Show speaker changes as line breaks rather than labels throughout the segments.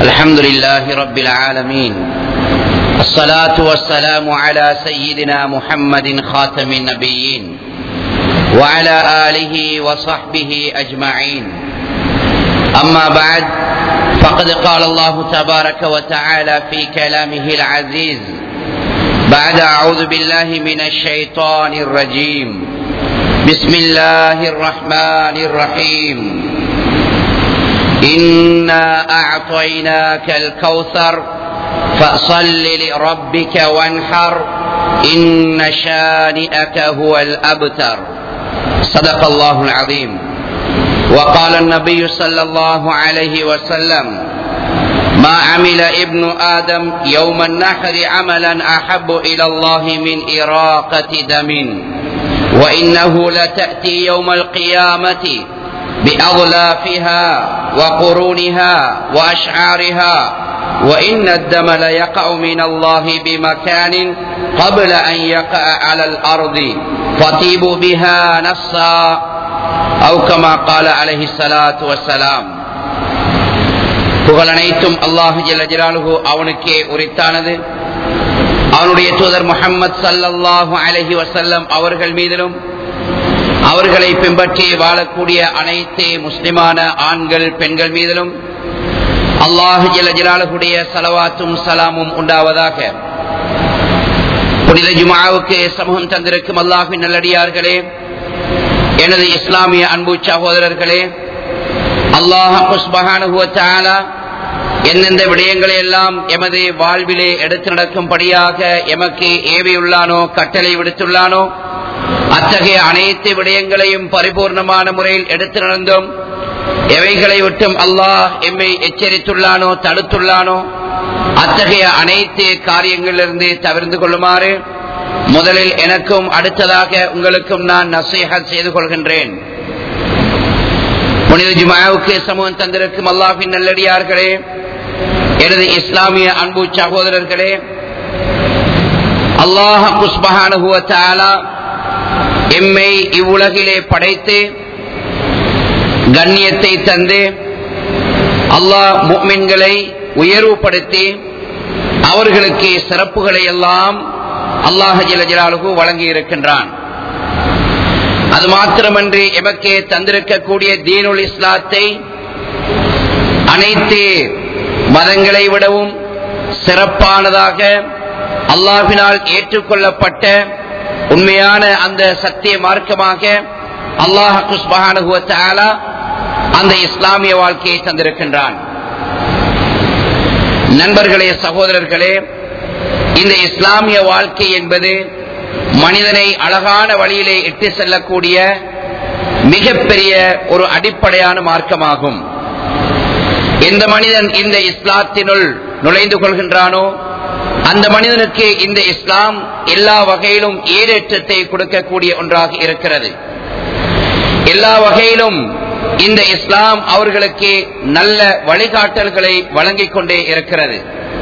الحمد لله رب العالمين الصلاة والسلام على سيدنا محمد خاتم النبيين وعلى آله وصحبه أجمعين أما بعد فقد قال الله تبارك وتعالى في كلامه العزيز بعد أعوذ بالله من الشيطان الرجيم بسم الله الرحمن الرحيم إنا أعطيناك الكوثر فصل لربك وانحر إن شانئك هو الأبتر صدق الله العظيم وقال النبي صلى الله عليه وسلم ما عمل ابن آدم يوم النحر عملا أحب إلى الله من إراقة دم وإنه لتأتي يوم القيامة بأظلافها وقرونها وأشعارها وإن الدم ليقع من الله بمكان قبل أن يقع على الأرض فطيب بها نصا أو كما قال عليه الصلاة والسلام புகழ் அனைத்தும் அல்லாஹு ஜல்ல ஜலாலுகு அவனுக்கே உரித்தானது அவனுடைய தூதர் முகமது சல்லல்லாஹு அலஹி வசல்லம் அவர்கள் மீதிலும் அவர்களை பின்பற்றி வாழக்கூடிய அனைத்து முஸ்லிமான ஆண்கள் பெண்கள் மீதிலும் அல்லாஹு ஜல்ல ஜலாலுடைய சலவாத்தும் சலாமும் உண்டாவதாக புனித ஜுமாவுக்கு சமூகம் தந்திருக்கும் அல்லாஹின் நல்லடியார்களே எனது இஸ்லாமிய அன்பு சகோதரர்களே அல்லாஹால எந்தெந்த விடயங்களை எல்லாம் எமது வாழ்விலே எடுத்து நடக்கும்படியாக எமக்கு ஏவியுள்ளானோ கட்டளை விடுத்துள்ளானோ அத்தகைய அனைத்து விடயங்களையும் பரிபூர்ணமான முறையில் எடுத்து நடந்தோம் எவைகளை விட்டும் அல்லாஹ் எம்மை எச்சரித்துள்ளானோ தடுத்துள்ளானோ அத்தகைய அனைத்து காரியங்களிலிருந்து தவிர்த்து கொள்ளுமாறு முதலில் எனக்கும் அடுத்ததாக உங்களுக்கும் நான் நசீகத் செய்து கொள்கின்றேன் புனித ஜுமாவுக்கு சமூகம் தந்திருக்கும் அல்லாஹின் நல்லடியார்களே எனது இஸ்லாமிய அன்பு சகோதரர்களே அல்லாஹ் குஸ்பஹானுவத்தாலா எம்மை இவ்வுலகிலே படைத்து கண்ணியத்தை தந்து அல்லாஹ் முக்மின்களை உயர்வுபடுத்தி அவர்களுக்கு சிறப்புகளை எல்லாம் அல்லாஹ் ஜலஜலாலுகு வழங்கி இருக்கின்றான் அது மாத்திரமன்றி எமக்கே தந்திருக்கக்கூடிய தீனுல் இஸ்லாத்தை அனைத்து மதங்களை விடவும் சிறப்பானதாக அல்லாஹினால் ஏற்றுக்கொள்ளப்பட்ட உண்மையான அந்த சத்திய மார்க்கமாக அல்லாஹ் குஸ்பஹானுவத்தாலா அந்த இஸ்லாமிய வாழ்க்கையை தந்திருக்கின்றான் நண்பர்களே சகோதரர்களே இந்த இஸ்லாமிய வாழ்க்கை என்பது மனிதனை அழகான வழியிலே இட்டு செல்லக்கூடிய மிகப்பெரிய ஒரு அடிப்படையான மார்க்கமாகும் எந்த மனிதன் இந்த இஸ்லாத்தினுள் நுழைந்து கொள்கின்றானோ அந்த மனிதனுக்கு இந்த இஸ்லாம் எல்லா வகையிலும் ஈடேற்றத்தை கொடுக்கக்கூடிய ஒன்றாக இருக்கிறது எல்லா வகையிலும் இந்த இஸ்லாம் அவர்களுக்கு நல்ல வழிகாட்டல்களை வழங்கிக் கொண்டே இருக்கிறது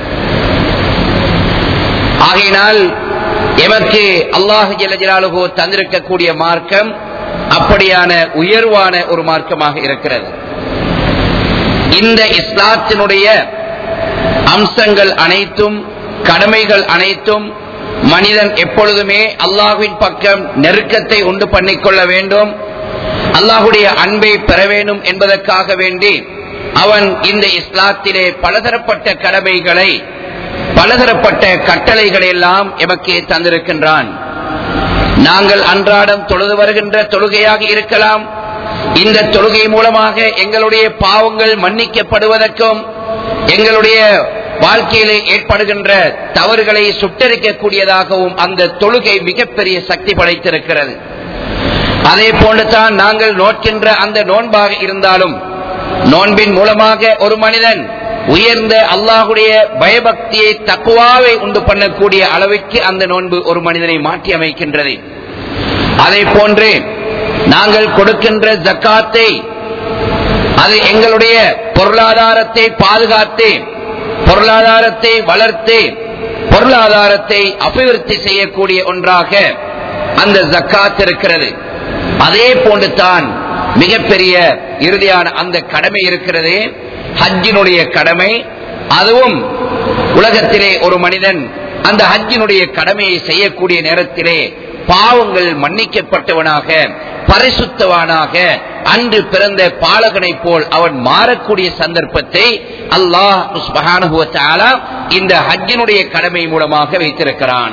ஆகையினால் எமக்கு அல்லாஹு ஜலஜலாலுகோ தந்திருக்கக்கூடிய மார்க்கம் அப்படியான உயர்வான ஒரு மார்க்கமாக இருக்கிறது இந்த இஸ்லாத்தினுடைய அம்சங்கள் அனைத்தும் கடமைகள் அனைத்தும் மனிதன் எப்பொழுதுமே அல்லாஹுவின் பக்கம் நெருக்கத்தை உண்டு பண்ணிக்கொள்ள வேண்டும் அல்லாஹுடைய அன்பை பெற வேண்டும் என்பதற்காக வேண்டி அவன் இந்த இஸ்லாத்திலே பலதரப்பட்ட கடமைகளை பலதரப்பட்ட கட்டளைகளை எல்லாம் எமக்கே தந்திருக்கின்றான் நாங்கள் அன்றாடம் தொழுது வருகின்ற தொழுகையாக இருக்கலாம் இந்த தொழுகை மூலமாக எங்களுடைய பாவங்கள் மன்னிக்கப்படுவதற்கும் எங்களுடைய வாழ்க்கையிலே ஏற்படுகின்ற தவறுகளை சுட்டரிக்கக்கூடியதாகவும் அந்த தொழுகை மிகப்பெரிய சக்தி படைத்திருக்கிறது அதே போன்றுதான் நாங்கள் நோக்கின்ற அந்த நோன்பாக இருந்தாலும் நோன்பின் மூலமாக ஒரு மனிதன் உயர்ந்த அல்லாஹுடைய பயபக்தியை தக்குவாவை உண்டு பண்ணக்கூடிய அளவிற்கு அந்த நோன்பு ஒரு மனிதனை மாற்றி அமைக்கின்றது அதே போன்று நாங்கள் கொடுக்கின்ற ஜக்காத்தை அது எங்களுடைய பொருளாதாரத்தை பாதுகாத்து பொருளாதாரத்தை வளர்த்து பொருளாதாரத்தை அபிவிருத்தி செய்யக்கூடிய ஒன்றாக அந்த ஜக்காத் இருக்கிறது அதே போன்று தான் மிகப்பெரிய இறுதியான அந்த கடமை இருக்கிறது ஹஜ்ஜினுடைய கடமை அதுவும் உலகத்திலே ஒரு மனிதன் அந்த ஹஜ்ஜினுடைய கடமையை செய்யக்கூடிய நேரத்திலே பாவங்கள் மன்னிக்கப்பட்டவனாக பரிசுத்தவானாக அன்று பிறந்த பாலகனை போல் அவன் மாறக்கூடிய சந்தர்ப்பத்தை அல்லாஹ் சுப்ஹானஹு வ தஆலா இந்த ஹஜ்ஜினுடைய கடமை மூலமாக வைத்திருக்கிறான்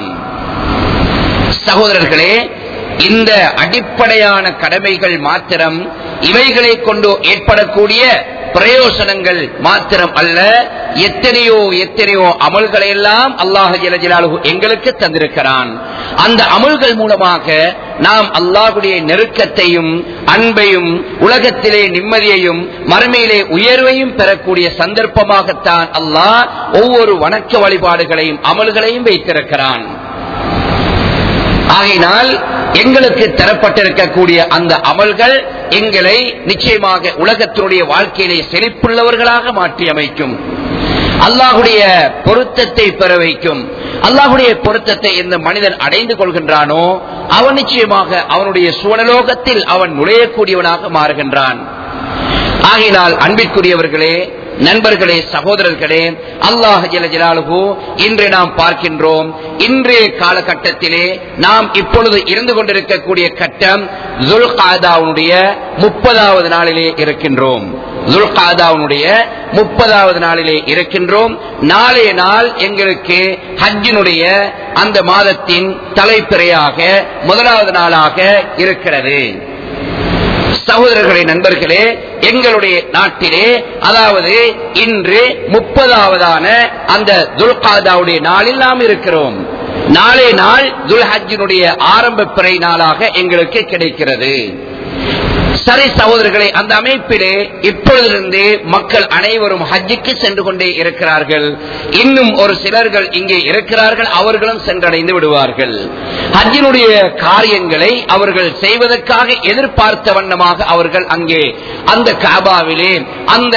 சகோதரர்களே இந்த அடிப்படையான கடமைகள் மாத்திரம் இவைகளை கொண்டு ஏற்படக்கூடிய பிரயோசனங்கள் மாத்திரம் அல்ல எத்தனையோ எத்தனையோ அமல்களை எல்லாம் அல்லாஹ் ஜலஜலாலு எங்களுக்கு தந்திருக்கிறான் அந்த அமல்கள் மூலமாக நாம் அல்லாஹுடைய நெருக்கத்தையும் அன்பையும் உலகத்திலே நிம்மதியையும் மறுமையிலே உயர்வையும் பெறக்கூடிய சந்தர்ப்பமாகத்தான் அல்லாஹ் ஒவ்வொரு வணக்க வழிபாடுகளையும் அமல்களையும் வைத்திருக்கிறான் ஆகையினால் எங்களுக்கு தரப்பட்டிருக்கக்கூடிய அந்த அமல்கள் எங்களை நிச்சயமாக உலகத்தினுடைய வாழ்க்கையிலே செழிப்புள்ளவர்களாக மாற்றி அமைக்கும் அல்லாஹுடைய பொருத்தத்தை பெற வைக்கும் அல்லாஹுடைய பொருத்தத்தை எந்த மனிதன் அடைந்து கொள்கின்றானோ அவன் நிச்சயமாக அவனுடைய சுவனலோகத்தில் அவன் நுழையக்கூடியவனாக மாறுகின்றான் ஆகினால் அன்பிற்குரியவர்களே நண்பர்களே சகோதரர்களே அல்லாஹ் ஜலாலுகு இன்று நாம் பார்க்கின்றோம் இன்றைய காலகட்டத்திலே நாம் இப்பொழுது இருந்து கொண்டிருக்கக்கூடிய கட்டம் ஜுல்காதாவுடைய முப்பதாவது நாளிலே இருக்கின்றோம் ஜுல்காதாவுடைய முப்பதாவது நாளிலே இருக்கின்றோம் நாளைய நாள் எங்களுக்கு ஹஜ்ஜினுடைய அந்த மாதத்தின் தலைப்பிறையாக முதலாவது நாளாக இருக்கிறது சகோதரர்களே நண்பர்களே எங்களுடைய நாட்டிலே அதாவது இன்று முப்பதாவதான அந்த துல்காதாவுடைய நாளில் நாம் இருக்கிறோம் நாளை நாள் துல்ஹஜினுடைய ஆரம்ப பிறை நாளாக எங்களுக்கு கிடைக்கிறது சரி சகோதரர்களே அந்த அமைப்பிலே இப்பொழுதிருந்து மக்கள் அனைவரும் ஹஜ்ஜுக்கு சென்று கொண்டே இருக்கிறார்கள் இன்னும் ஒரு சிலர்கள் இங்கே இருக்கிறார்கள் அவர்களும் சென்றடைந்து விடுவார்கள் ஹஜ்ஜினுடைய காரியங்களை அவர்கள் செய்வதற்காக எதிர்பார்த்த வண்ணமாக அவர்கள் அங்கே அந்த காபாவிலே அந்த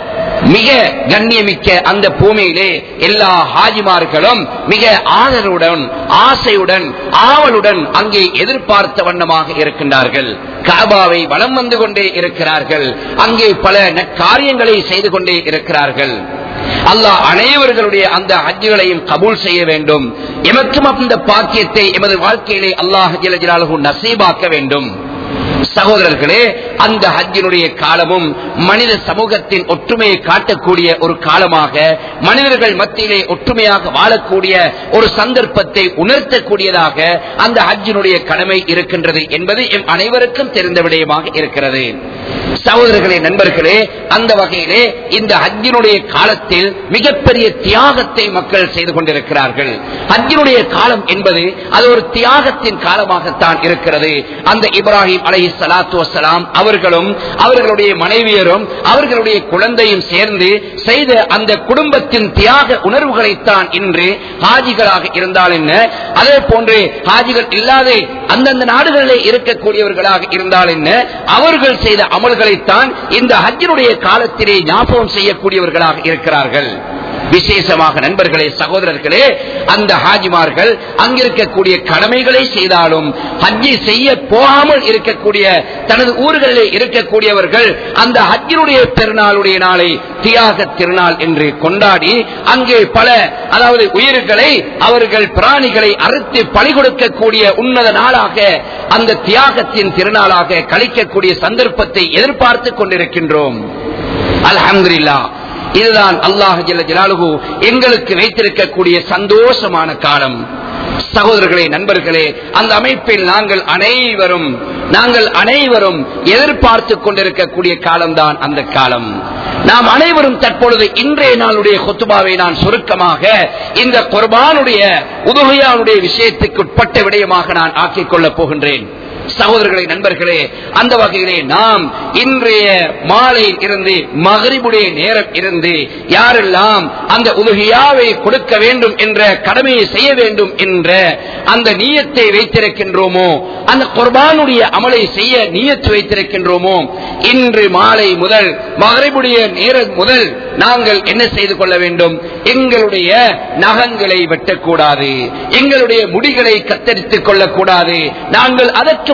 மிக கண்ணியமிக்க அந்த பூமியிலே எல்லா ஹாஜிமார்களும் மிக ஆதரவுடன் ஆசையுடன் ஆவலுடன் அங்கே எதிர்பார்த்த வண்ணமாக இருக்கின்றார்கள் காபாவை வலம் வந்து கொண்டே இருக்கிறார்கள் அங்கே பல காரியங்களை செய்து கொண்டே இருக்கிறார்கள் அல்லாஹ் அனைவர்களுடைய அந்த ஹஜ்ஜுகளையும் கபூல் செய்ய வேண்டும் எமக்கும் அந்த பாக்கியத்தை எமது வாழ்க்கையிலே அல்லாஹ் ஜலஜலாலு நசீபாக்க வேண்டும் சகோதரர்களே அந்த ஹஜ்ஜினுடைய காலமும் மனித சமூகத்தின் ஒற்றுமையை காட்டக்கூடிய ஒரு காலமாக மனிதர்கள் மத்தியிலே ஒற்றுமையாக வாழக்கூடிய ஒரு சந்தர்ப்பத்தை உணர்த்தக்கூடியதாக அந்த ஹஜ்ஜினுடைய கடமை இருக்கின்றது என்பது எம் அனைவருக்கும் தெரிந்த விடயமாக இருக்கிறது சகோதரர்களே நண்பர்களே அந்த வகையிலே இந்த ஹஜ்ஜினுடைய காலத்தில் மிகப்பெரிய தியாகத்தை மக்கள் செய்து கொண்டிருக்கிறார்கள் ஹஜ்ஜினுடைய காலம் என்பது அது ஒரு தியாகத்தின் காலமாகத்தான் இருக்கிறது அந்த இப்ராஹிம் அலை சலாத்து வசலாம் அவர்களும் அவர்களுடைய மனைவியரும் அவர்களுடைய குழந்தையும் சேர்ந்து செய்த அந்த குடும்பத்தின் தியாக உணர்வுகளைத்தான் இன்று ஹாஜிகளாக இருந்தால் என்ன அதே போன்று ஹாஜிகள் இல்லாத அந்தந்த நாடுகளிலே இருக்கக்கூடியவர்களாக இருந்தால் என்ன அவர்கள் செய்த அமல்களைத்தான் இந்த ஹஜ்ஜினுடைய காலத்திலே ஞாபகம் செய்யக்கூடியவர்களாக இருக்கிறார்கள் விசேஷமாக நண்பர்களே சகோதரர்களே அந்த ஹாஜிமார்கள் அங்கிருக்கக்கூடிய கடமைகளை செய்தாலும் ஹஜ்ஜி செய்ய போகாமல் இருக்கக்கூடிய தனது ஊர்களிலே இருக்கக்கூடியவர்கள் அந்த ஹஜ்ஜினுடைய பெருநாளுடைய நாளை தியாக திருநாள் என்று கொண்டாடி அங்கே பல அதாவது உயிர்களை அவர்கள் பிராணிகளை அறுத்து பழி கொடுக்கக்கூடிய உன்னத நாளாக அந்த தியாகத்தின் திருநாளாக கழிக்கக்கூடிய சந்தர்ப்பத்தை எதிர்பார்த்து கொண்டிருக்கின்றோம் அல்ஹம்துலில்லாஹ் இதுதான் அல்லாஹ் ஜலாலுகு எங்களுக்கு வைத்திருக்கக்கூடிய சந்தோஷமான காலம் சகோதரர்களே நண்பர்களே அந்த அமைப்பில் நாங்கள் அனைவரும் நாங்கள் அனைவரும் எதிர்பார்த்து கொண்டிருக்கக்கூடிய காலம்தான் அந்த காலம் நாம் அனைவரும் தற்பொழுது இன்றைய நாளுடைய கொத்துபாவை நான் சுருக்கமாக இந்த குர்பானுடைய உதகையானுடைய விஷயத்துக்கு உட்பட்ட விடயமாக நான் ஆக்கிக் கொள்ளப் போகின்றேன் சகோதரர்களே நண்பர்களே அந்த வகையிலே நாம் இன்றைய மாலையில் இருந்து மகரிபுடைய நேரம் இருந்து யாரெல்லாம் அந்த உலகியாவை கொடுக்க வேண்டும் என்ற கடமையை செய்ய வேண்டும் என்ற அந்த நீயத்தை வைத்திருக்கின்றோமோ அந்த குர்பானுடைய அமலை செய்ய நீயத்து வைத்திருக்கின்றோமோ இன்று மாலை முதல் மகரிபுடைய நேரம் முதல் நாங்கள் என்ன செய்து கொள்ள வேண்டும் எங்களுடைய நகங்களை வெட்டக்கூடாது எங்களுடைய முடிகளை கத்தரித்துக் கொள்ளக்கூடாது நாங்கள் அதற்கு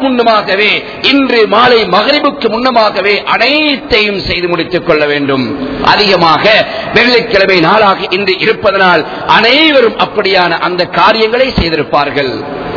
முன்னமாகவே இன்று மாலை மகரிபுக்கு முன்னமாகவே அனைத்தையும் செய்து முடித்துக் கொள்ள வேண்டும் அதிகமாக வெள்ளிக்கிழமை நாளாக இன்று இருப்பதனால் அனைவரும் அப்படியான அந்த காரியங்களை செய்திருப்பார்கள்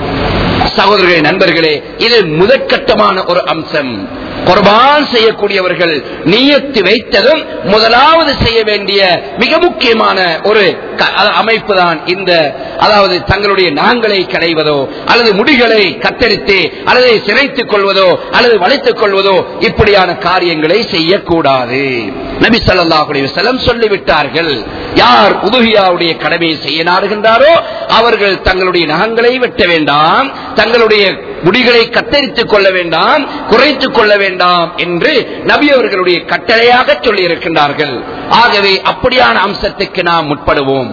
சகோதரர்களே நண்பர்களே இது முதற்கட்டமான ஒரு அம்சம் குர்பான் செய்யக்கூடியவர்கள் நீயத்து வைத்ததும் முதலாவது செய்ய வேண்டிய மிக முக்கியமான ஒரு அமைப்பு தான் இந்த அதாவது தங்களுடைய நாங்களை களைவதோ அல்லது முடிகளை கத்தரித்து அல்லது சிறைத்துக் கொள்வதோ அல்லது வளைத்துக் கொள்வதோ இப்படியான காரியங்களை செய்யக்கூடாது நபி ஸல்லல்லாஹு செல்லம் சொல்லிவிட்டார்கள் யார் உதுகியாவுடைய கடமையை செய்ய நாடுகின்றாரோ அவர்கள் தங்களுடைய நகங்களை வெட்ட வேண்டாம் தங்களுடைய முடிகளை கத்தரித்துக் கொள்ள வேண்டாம் குறைத்துக் கொள்ள வேண்டாம் என்று நபி அவர்களுடைய கட்டளையாக சொல்லி இருக்கின்றார்கள் ஆகவே அப்படியான அம்சத்துக்கு நாம் முற்படுவோம்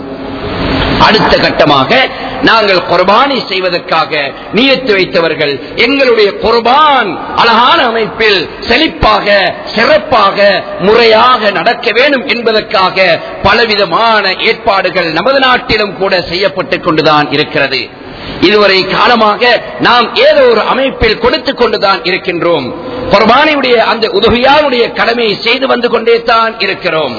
அடுத்த கட்டமாக நாங்கள் குர்பானி செய்வதற்காக நியத்து வைத்தவர்கள் எங்களுடைய குர்பான் அழகான அமைப்பில் செழிப்பாக சிறப்பாக முறையாக நடக்க வேண்டும் என்பதற்காக பலவிதமான ஏற்பாடுகள் நமது நாட்டிலும் கூட செய்யப்பட்டுக் கொண்டுதான் இருக்கிறது இதுவரை காலமாக நாம் ஏதோ ஒரு அமைப்பில் கொடுத்துக் கொண்டுதான் இருக்கின்றோம் குர்பானியுடைய அந்த உதவியாருடைய கடமையை செய்து வந்து கொண்டே தான் இருக்கிறோம்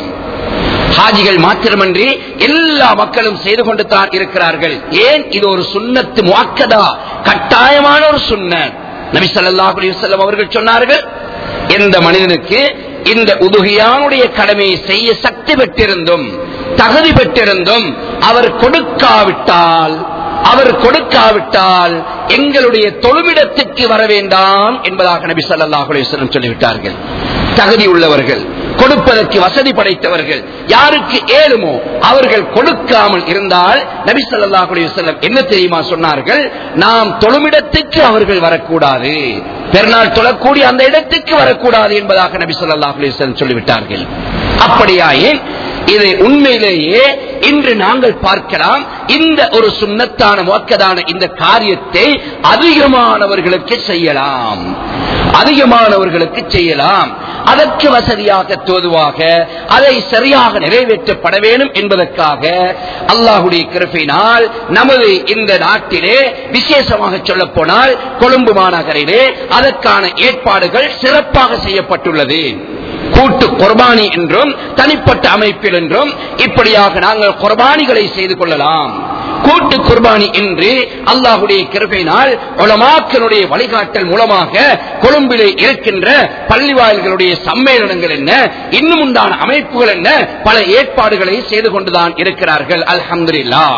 ஹாஜிகள் மாத்திரமன்றி எல்லா மக்களும் செய்து கொண்டு தான் இருக்கிறார்கள் ஏன் இது ஒரு சுண்ணத்து முவாக்கதா கட்டாயமான ஒரு சுண்ண நபி ஸல்லல்லாஹு அலைஹி வஸல்லம் அவர்கள் சொன்னார்கள் எந்த மனிதனுக்கு இந்த உதுகியானுடைய கடமையை செய்ய சக்தி பெற்றிருந்தும் தகுதி பெற்றிருந்தும் அவர் கொடுக்காவிட்டால் அவர் கொடுக்காவிட்டால் எங்களுடைய தொழுமிடத்துக்கு வர வேண்டாம் என்பதாக நபி ஸல்லல்லாஹு அலைஹி வஸல்லம் சொல்லிவிட்டார்கள் தகுதி உள்ளவர்கள் கொடுப்பதற்கு வசதி படைத்தவர்கள் யாருக்கு ஏழுமோ அவர்கள் கொடுக்காமல் இருந்தால் நபி ஸல்லல்லாஹு அலைஹி வஸல்லம் என்ன தெரியுமா சொன்னார்கள் நாம் தொழுமிடத்துக்கு அவர்கள் வரக்கூடாது பெருநாள் தொழக்கூடிய அந்த இடத்துக்கு வரக்கூடாது என்பதாக நபி ஸல்லல்லாஹு அலைஹி வஸல்லம் சொல்லிவிட்டார்கள் அப்படியாயின் இதை உண்மையிலேயே இன்று நாங்கள் பார்க்கலாம் இந்த ஒரு சுண்ணத்தான மோக்கதான இந்த காரியத்தை அதிகமானவர்களுக்கு செய்யலாம் அதிகமானவர்களுக்கு செய்யலாம் அதற்கு வசதியாக தோதுவாக அதை சரியாக நிறைவேற்றப்பட வேண்டும் என்பதற்காக அல்லாஹுடைய கிருப்பினால் நமது இந்த நாட்டிலே விசேஷமாக சொல்ல போனால் கொழும்பு மாநகரிலே அதற்கான ஏற்பாடுகள் சிறப்பாக செய்யப்பட்டுள்ளது கூட்டு குர்பானி என்றும் தனிப்பட்ட அமைப்பில் என்றும் இப்படியாக நாங்கள் குர்பானிகளை செய்து கொள்ளலாம் கூட்டு குர்பானி என்று அல்லாஹுடைய கிருபையினால் உலமாக்களுடைய வழிகாட்டல் மூலமாக கொழும்பிலே இருக்கின்ற பள்ளிவாயல்களுடைய சம்மேளனங்கள் என்ன இன்னும் உண்டான அமைப்புகள் என்ன பல ஏற்பாடுகளை செய்து கொண்டுதான் இருக்கிறார்கள் அல்ஹம்துலில்லா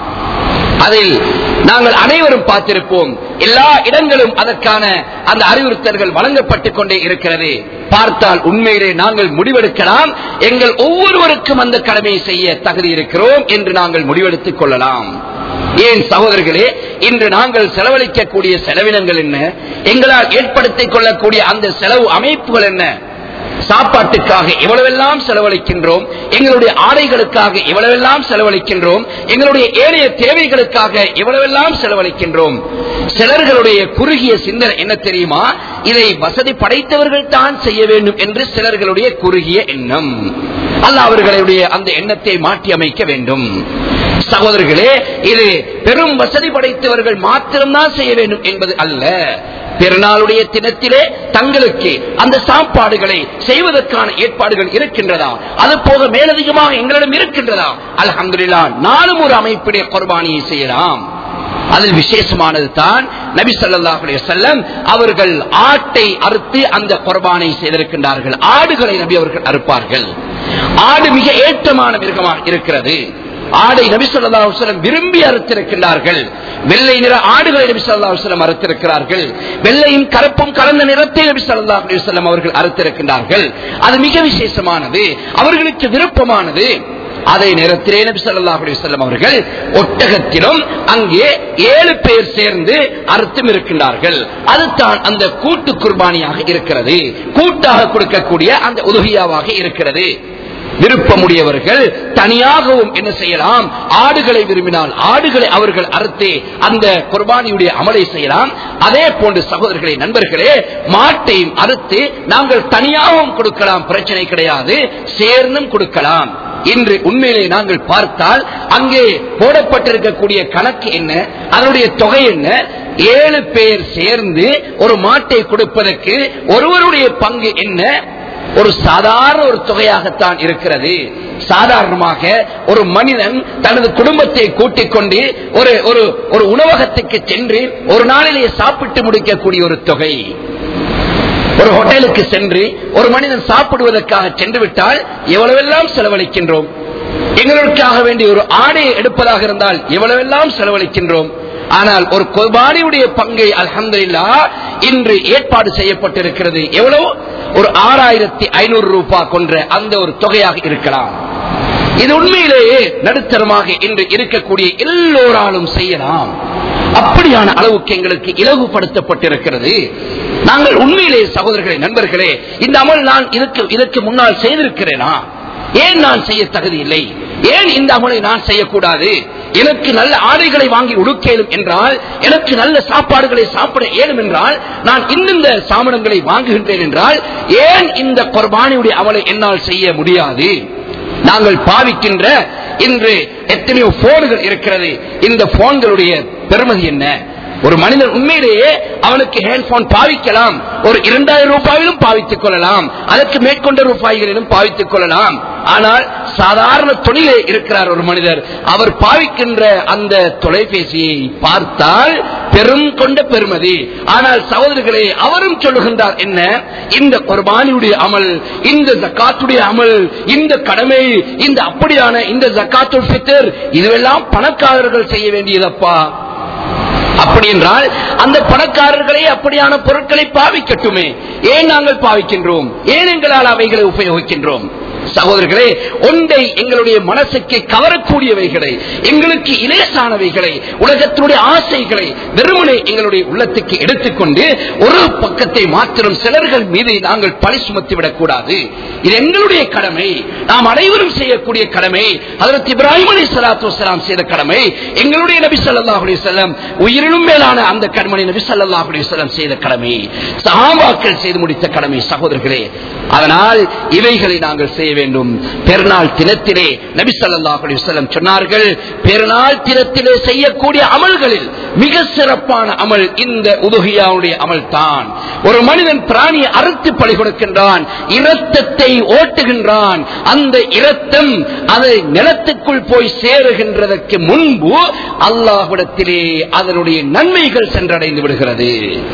அதில் நாங்கள் அனைவரும் பார்த்திருப்போம் எல்லா இடங்களும் அதற்கான அந்த அறிவுறுத்தல்கள் வழங்கப்பட்டுக் கொண்டே இருக்கிறது பார்த்தால் உண்மையிலே நாங்கள் முடிவெடுக்கலாம் எங்கள் ஒவ்வொருவருக்கும் அந்த கடமையை செய்ய தகுதி இருக்கிறோம் என்று நாங்கள் முடிவெடுத்துக் கொள்ளலாம் ஏன் சகோதரர்களே இன்று நாங்கள் செலவழிக்கக்கூடிய செலவினங்கள் என்ன எங்களால் ஏற்படுத்திக் கொள்ளக்கூடிய அந்த செலவு அமைப்புகள் என்ன சாப்பாட்டுக்காக எவ்வளவெல்லாம் செலவழிக்கின்றோம் எங்களுடைய ஆடைகளுக்காக எவ்வளவெல்லாம் செலவழிக்கின்றோம் எங்களுடைய ஏனைய தேவைகளுக்காக எவ்வளவெல்லாம் செலவழிக்கின்றோம் சிலர்களுடைய குறுகிய சிந்தனை என்ன தெரியுமா இதை வசதி படைத்தவர்கள் தான் செய்ய வேண்டும் என்று சிலர்களுடைய குறுகிய எண்ணம் அல்ல அவர்களுடைய அந்த எண்ணத்தை மாற்றி அமைக்க வேண்டும் சகோதரர்களே இது பெரும் வசதி படைத்தவர்கள் மாத்திரம்தான் செய்ய வேண்டும் என்பது அல்ல பெருநாளுடைய தினத்திலே தங்களுக்கு அந்த சாப்பாடுகளை செய்வதற்கான ஏற்பாடுகள் இருக்கின்றதா அது போக மேலதிகமாக எங்களிடம் இருக்கின்றதா அல்ஹம்துலில்லா நானும் ஒரு அமைப்பிடைய குர்பானியை செய்யலாம் அதில் விசேஷமானது தான் நபி ஸல்லல்லாஹு அலைஹி வஸல்லம் அவர்கள் ஆட்டை அறுத்து அந்த குர்பானை செய்திருக்கின்றார்கள் ஆடுகளை நபி அவர்கள் அறுப்பார்கள் ஆடு மிக ஏற்றமான மிருகமாக இருக்கிறது ஆடை நபி ஸல்லல்லாஹு அலைஹி வஸல்லம் விரும்பி அறுத்திருக்கிறார்கள் வெள்ளை நிற ஆடுகளை நபி ஸல்லல்லாஹு அலைஹி வஸல்லம் அறுத்திருக்கிறார்கள் வெள்ளையும் கருப்பும் கலந்த நிறத்தை நபி ஸல்லல்லாஹு அலைஹி வஸல்லம் அவர்கள் அறுத்திருக்கின்றார்கள் அது மிக விசேஷமானது அவர்களுக்கு விருப்பமானது அதே நேரத்திலே நபி ஸல்லல்லாஹு அலைஹி வஸல்லம் அவர்கள் ஒட்டகத்திலும் அங்கே ஏழு பேர் சேர்ந்து அர்த்தம் இருக்கின்றார்கள் அதுதான் அந்த கூட்டு குர்பானியாக இருக்கிறது கூட்டாக கொடுக்கக்கூடிய அந்த உதவியாவாக இருக்கிறது விருப்பமுடையவர்கள் தனியாகவும் என்ன செய்யலாம் ஆடுகளை விரும்பினால் ஆடுகளை அவர்கள் அறுத்து அந்த குர்பானியுடைய அமலை செய்யலாம் அதே போன்று சகோதரர்களே நண்பர்களே மாட்டையும் அறுத்து நாங்கள் தனியாகவும் கொடுக்கலாம் பிரச்சனை கிடையாது சேர்ந்தும் கொடுக்கலாம் இன்று உண்மையிலே நாங்கள் பார்த்தால் அங்கே போடப்பட்டிருக்கக்கூடிய கணக்கு என்ன அதனுடைய தொகை என்ன ஏழு பேர் சேர்ந்து ஒரு மாட்டை கொடுப்பதற்கு ஒருவருடைய பங்கு என்ன ஒரு சாதாரண ஒரு தொகையாகத்தான் இருக்கிறது சாதாரணமாக ஒரு மனிதன் தனது குடும்பத்தை கூட்டிக் கொண்டு ஒரு ஒரு ஒரு உணவகத்துக்கு சென்று ஒரு நாளிலேயே சாப்பிட்டு முடிக்கக்கூடிய ஒரு தொகை ஒரு ஹோட்டலுக்கு சென்று ஒரு மனிதன் சாப்பிடுவதற்காக சென்று விட்டால் எவ்வளவெல்லாம் செலவழிக்கின்றோம் எங்களுக்காக வேண்டிய ஒரு ஆடையை எடுப்பதாக இருந்தால் எவ்வளவெல்லாம் செலவழிக்கின்றோம் ஆனால் ஒரு குர்பானியுடைய பங்கை அல்ஹம்துலில்லா இன்று ஏற்பாடு செய்யப்பட்டிருக்கிறது எவ்வளவு ஒரு ஆறாயிரத்தி ஐநூறு ரூபாய் கொன்ற அந்த ஒரு தொகையாக இருக்கலாம் இது உண்மையிலேயே நடுத்தரமாக இன்று இருக்கக்கூடிய எல்லோராலும் செய்யலாம் அப்படியான அளவுக்கு எங்களுக்கு இலகுபடுத்தப்பட்டிருக்கிறது நாங்கள் உண்மையிலே சகோதரர்களே நண்பர்களே இந்த அமல் நான் இதற்கு இதற்கு முன்னால் செய்திருக்கிறேனா ஏன் நான் செய்ய தகுதி இல்லை ஏன் இந்த அமலை நான் செய்யக்கூடாது எனக்கு நல்ல ஆடைகளை வாங்கி உடுக்கேலும் என்றால் எனக்கு நல்ல சாப்பாடுகளை சாப்பிட இயலும் என்றால் நான் இந்தந்த சாமனங்களை வாங்குகின்றேன் என்றால் ஏன் இந்த குர்பானியுடைய அமலை என்னால் செய்ய முடியாது நாங்கள் பாவிக்கின்ற இன்று எத்தனையோ போன்கள் இருக்கிறது இந்த போன்களுடைய பெருமதி என்ன ஒரு மனிதன் உண்மையிலேயே அவனுக்கு ஹேண்ட்போன் பாவிக்கலாம் ஒரு இரண்டாயிரம் ரூபாயிலும் பாவித்துக் கொள்ளலாம் அதற்கு மேற்கொண்ட ரூபாய்களிலும் பாவித்துக் கொள்ளலாம் ஆனால் சாதாரண தொழிலே இருக்கிறார் ஒரு மனிதர் அவர் பாவிக்கின்ற அந்த தொலைபேசியை பார்த்தால் பெரும் கொண்ட பெருமதி ஆனால் சகோதரர்களே அவரும் சொல்லுகின்றார் என்ன இந்த குர்பானியுடைய அமல் இந்த ஜக்காத்துடைய அமல் இந்த கடமை இந்த அப்படியான இந்த ஜக்காத்துல் ஃபித்ர் இதுவெல்லாம் பணக்காரர்கள் செய்ய வேண்டியதப்பா அப்படி என்றால் அந்த பணக்காரர்களே அப்படியான பொருட்களை பாவிக்கட்டுமே ஏன் நாங்கள் பாவிக்கின்றோம் ஏன் எங்களால் அவைகளை உபயோகிக்கின்றோம் சகோதரர்களே ஒன்றை எங்களுடைய மனசுக்கு கவரக்கூடியவைகளை எங்களுக்கு இலேசானவைகளை உலகத்தினுடைய ஆசைகளை வெறுமனே எங்களுடைய உள்ளத்துக்கு எடுத்துக்கொண்டு ஒரு பக்கத்தை மாத்திரம் சிலர்கள் மீது நாங்கள் பழி சுமத்தி விடக்கூடாது இது எங்களுடைய கடமை நாம் அனைவரும் செய்யக்கூடிய கடமை அதற்கு இப்ராஹிம் அலி சலாத்து வலாம் செய்த கடமை எங்களுடைய நபி ஸல்லல்லாஹு அலைஹி வஸல்லம் உயிரினும் மேலான அந்த கண்மணி நபி ஸல்லல்லாஹு அலைஹி வஸல்லம் செய்த கடமை சஹாபாக்கள் செய்து முடித்த கடமை சகோதரர்களே அதனால் இவைகளை நாங்கள் செய்ய வேண்டும் பெருநாள் தினத்திலே நபி ஸல்லல்லாஹு அலைஹி வஸல்லம் சொன்னார்கள் பெருநாள் தினத்திலே செய்யக்கூடிய அமல்களில் மிக சிறப்பான அமல் இந்த உதுகியாவுடைய அமல் தான் ஒரு மனிதன் பிராணியை அறுத்து பழி கொடுக்கின்றான் இரத்தத்தை ஓட்டுகின்றான் அந்த இரத்தம் அதை நிலத்துக்குள் போய் சேருகின்றதற்கு முன்பு அல்லாஹ்விடத்திலே அதனுடைய நன்மைகள் சென்றடைந்து விடுகிறது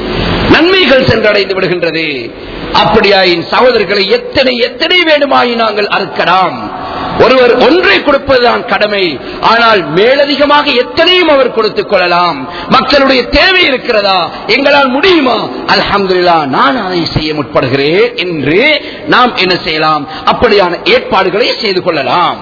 நன்மைகள் சென்றடைந்து விடுகின்றது அப்படியாயின் சகோதரர்களை எத்தனை எத்தனை வேண்டுமாயின் நாங்கள் அறுக்கலாம் ஒருவர் ஒன்றை கொடுப்பதுதான் கடமை ஆனால் மேலதிகமாக எத்தனையும் அவர் கொடுத்துக் கொள்ளலாம் மக்களுடைய தேவை இருக்கிறதா எங்களால் முடியுமா அல்ஹம்துலில்லா நான் அதை செய்ய முற்படுகிறேன் என்று நாம் என்ன செய்யலாம் அப்படியான ஏற்பாடுகளை செய்து கொள்ளலாம்